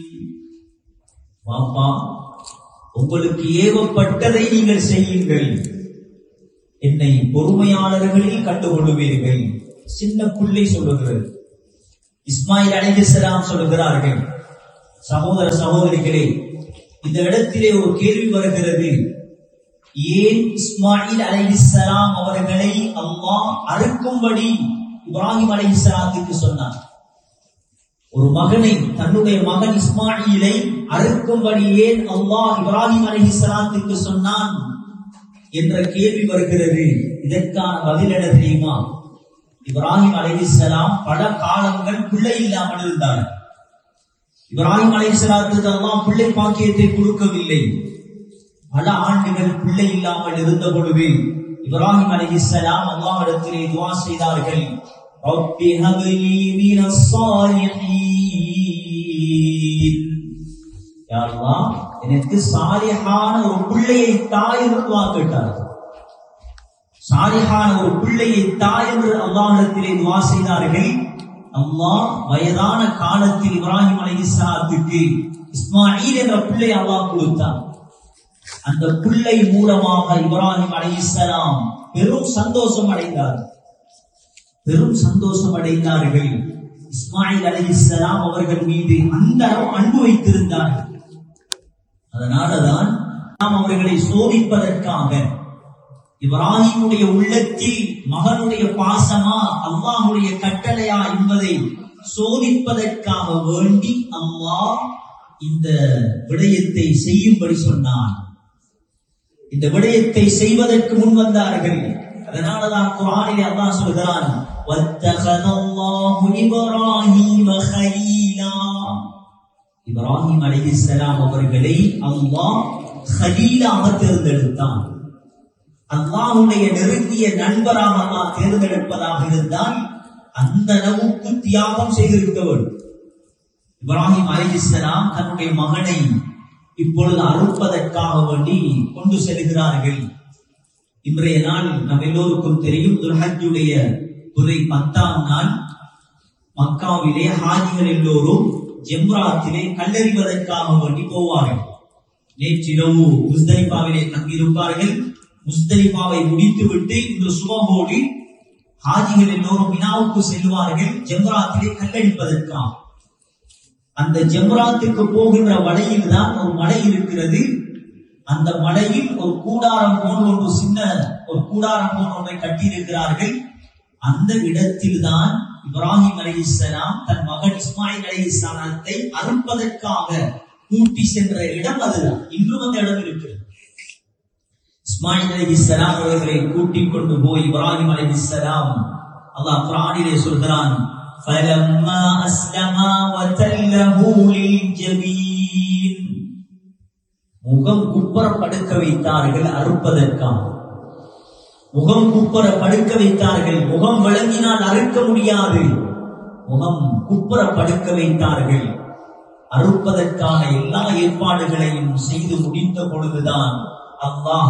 பாப்பா உங்களுக்கு ஏவப்பட்டதை நீங்கள் செய்யுங்கள் என்னை பொறுமையாளர்களில் கண்டுகொள்ளுவீர்கள் சின்ன பிள்ளை சொல்லுகிறது இஸ்மாயில் அலைஹிஸ்ஸலாம் சொல்லுகிறார்கள் சகோதர சகோதரிகளே இந்த இடத்திலே ஒரு கேள்வி வருகிறது ஏன் இஸ்மாயில் அலைஹிஸ்ஸலாம் அவர்களை அல்லாஹ் அறுக்கும்படி இப்ராஹிம் அலைஹிஸ்ஸலாத்துக்கு சொன்னார் ஒரு மகனை தன்னுடைய மகன் இஸ்மாயிலை அறுக்கும்படி ஏன் அல்லாஹ் இப்ராஹிம் அலைஹிஸ்ஸலாத்துக்கு சொன்னான் என்ற கேள்வி வருகிறது இதற்கான பதில் என்ன தெரியுமா இப்ராஹிம் அலைஹிஸ்ஸலாம் பல காலங்கள் பிள்ளை இல்லாமல் இருந்தார் இப்ராஹிம் அலைஹிஸ்ஸலாத்துக்கு அல்லாஹ் பிள்ளை பாக்கியத்தை கொடுக்கவில்லை பல ஆண்டுகள் பிள்ளை இல்லாமல் இருந்த பொழுது இப்ராஹிம் அலைஹிஸ்ஸலாம் அல்லாஹ்விடத்திலே துஆ செய்தார்கள் ரப்பி ஹப்லி மினஸ் சாலிஹீன் யா அல்லாஹ் எனக்கு சாலிஹான ஒரு பிள்ளையை தாய் என்று துஆ கேட்டார்கள் சாலிஹான ஒரு பிள்ளையை தாய் என்று அல்லாஹிடத்திலே துவா செய்தார்கள் அல்லாஹ் வயதான காலத்தில் இப்ராஹிம் அலைஹிஸ்ஸலாத்துக்கு இஸ்மாயில் என்ற பிள்ளை அல்லாஹ் கொடுத்தார் அந்த பிள்ளை மூலமாக இப்ராஹிம் அலைஹிஸ்ஸலாம் பெரும் சந்தோஷம் அடைந்தார் பெரும் சந்தோஷம் அடைந்தார்கள் இஸ்மாயில் அலைஹிஸ்ஸலாம் அவர்கள் மீது அந்த அளவு அன்பு வைத்திருந்தார்கள் அதனாலதான் நாம் அவர்களை சோதிப்பதற்காக இப்ராஹிமுடைய உள்ளத்தில் மகனுடைய பாசமா அல்லாஹுடைய கட்டளையா என்பதை சோதிப்பதற்காக வேண்டி அல்லாஹ் இந்த விடயத்தை செய்யும்படி சொன்னான் இந்த விடயத்தை செய்வதற்கு முன் வந்தார்கள் அதனாலதான் குரானிலே அல்லாஹ் சொல்கிறான் وَاتَّخَذَ اللَّهُ إِبْرَاهِيمَ خَلِيلًا இப்ராஹிம் அலைஹிஸ்ஸலாம் அவர்களை அல்லாஹ் ஹலீலாக தேர்ந்தெடுத்தான் அல்லாஹ்வுடைய நெருங்கிய நண்பராக அல்லாஹ் தேர்ந்தெடுப்பதாக இருந்தால் அந்த அளவுக்கு தியாகம் செய்திருக்க வேண்டும் இப்ராஹிம் அலைஹிஸ்ஸலாம் தன்னுடைய மகனை இப்பொழுது அறுப்பதற்காக வேண்டி கொண்டு செல்கிறார்கள் இன்றைய நாள் நம் எல்லோருக்கும் தெரியும் துல்ஹஜ்ஜுடைய துறை பத்தாம் நாள் மக்காவிலே ஹாஜிகள் எல்லோரும் ஜெம்ராத்திலே கல்லறிவதற்காக வேண்டி போவார்கள் நேற்றிரவு முஸ்தலிஃபாவிலே தங்கியிருப்பார்கள் முஸ்தலிஃபாவை முடித்துவிட்டு இன்று சுபமோடி ஹாஜிகள் எல்லோரும் வினாவுக்கு செல்வார்கள் ஜெம்ராத்திலே கல்லடிப்பதற்காக அந்த ஜெம்ராத்துக்கு போகின்ற வழியில் தான் ஒரு மலை இருக்கிறது அந்த மலையில் ஒரு கூடாரம் போன்ற ஒரு சின்ன ஒரு கூடாரம் போன்ற ஒன்றை கட்டியிருக்கிறார்கள் அந்த இடத்தில் தான் இப்ராஹிம் அலைஹிஸ்ஸலாம் தன் மகன் இஸ்மாயில் அலைஹிஸ்ஸலாத்தை அறுப்பதற்காக கூட்டி சென்ற இடம் அதுதான் இன்றும் அந்த இடம் இருக்கிறது இஸ்மாயில் அலைஹிஸ்ஸலாம் அவர்களை கூட்டிக் கொண்டு போய் இப்ராஹிம் அலைஹிஸ்ஸலாம் அல்லாஹ் குர்ஆனிலே சொல்கிறான் فلما أسلما وتله للجبين முகம் குப்பர படுக்க வைத்தார்கள் அறுப்பதற்காக முகம் குப்பர படுக்க வைத்தார்கள் முகம் விளங்கினால் அறுக்க முடியாது முகம் குப்பர படுக்க வைத்தார்கள் அறுப்பதற்கான எல்லா ஏற்பாடுகளையும் செய்து முடிந்த பொழுதுதான் அல்லாஹ்